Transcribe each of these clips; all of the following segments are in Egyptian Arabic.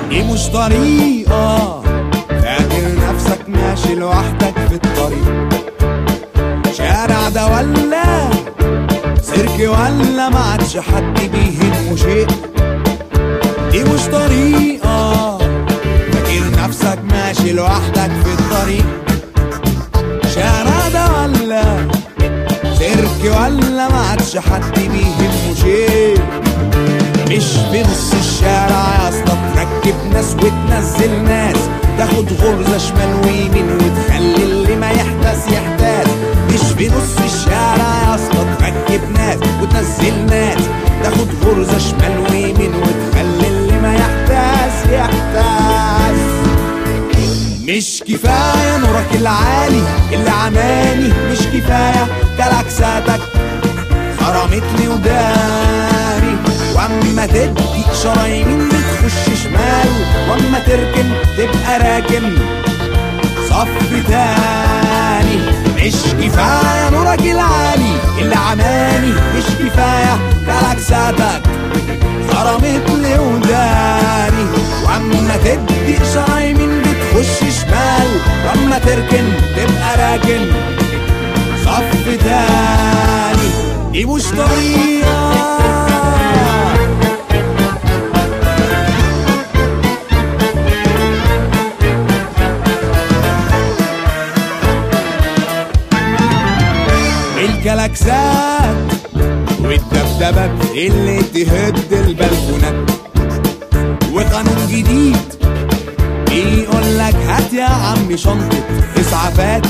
دي مش طريقة فاكر نفسك ماشي لوحدك في الطريق شارع ده ولا سيرك ولا ما عادش حد بيهمه شيء دي مش طريقة فاكر نفسك ماشي لوحدك في الطريق شارع ده ولا سيرك ولا ما عادش حد بيهمه شيء مش في نص الشارع يا اسطى تركب ناس وتنزل ناس تاخد غرزة شمال ويمين وتخلي اللي ما يحتاس يحتاس مش في نص الشارع يا اسطى تركب ناس وتنزل ناس تاخد غرزة شمال ويمين وتخلي اللي ما يحتاس يحتاس مش كفاية نورك العالي اللي عماني مش كفاية كلاكساتك خرمت لي وداني واما تدي اشاره يمين بتخش شمال واما تركن تبقى راكن صف تاني مش كفايه نورك العالي اللي عماني مش كفايه كلاكساتك خرمت لي وداني واما تدي اشاره يمين بتخش شمال واما تركن تبقى راكن صف تاني دي مش طريقة الكلاكسات والدبدبات اللي تهد البلكونات وقانون جديد بيقول لك هات يا عم شنطة اسعافات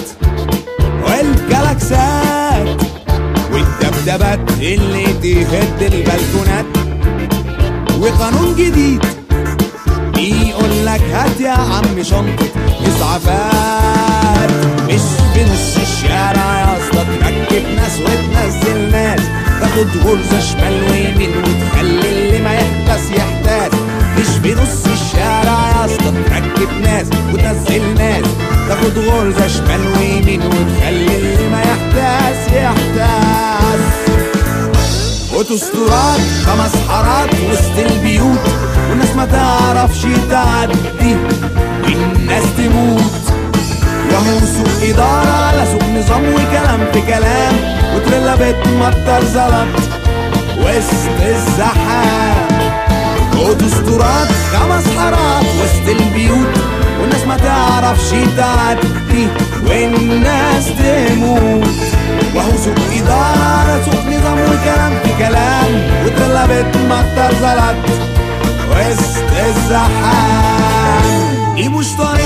والجلاكسات والدبدبات اللي تهد البلكونات وقانون جديد بيقول لك هات يا عم شنطة اسعافات مش في نص الشارع يا اسطى تركب ناس وتنزل ناس تاخد غرزة شمال ويمين وتخلي اللي ما يحتاس يحتاس مش في نص الشارع يا اسطى تركب ناس وتنزل ناس تاخد غرزة شمال ويمين وتخلي اللي ما يحتاس يحتاس اوتوستراد خمس حارات وسط البيوت والناس ما تعرفش تعدي والناس تموت وهو سوق إدارة على سوق نظام وكلام في كلام وتريلا بتمطر زلط وسط الزحام اوتوستراد خمس حارات وسط البيوت والناس ما تعرفش تعدي والناس تموت وهو سوق إدارة على سوق نظام وكلام في كلام وتريلا بتمطر زلط وسط الزحام دي مش طريقة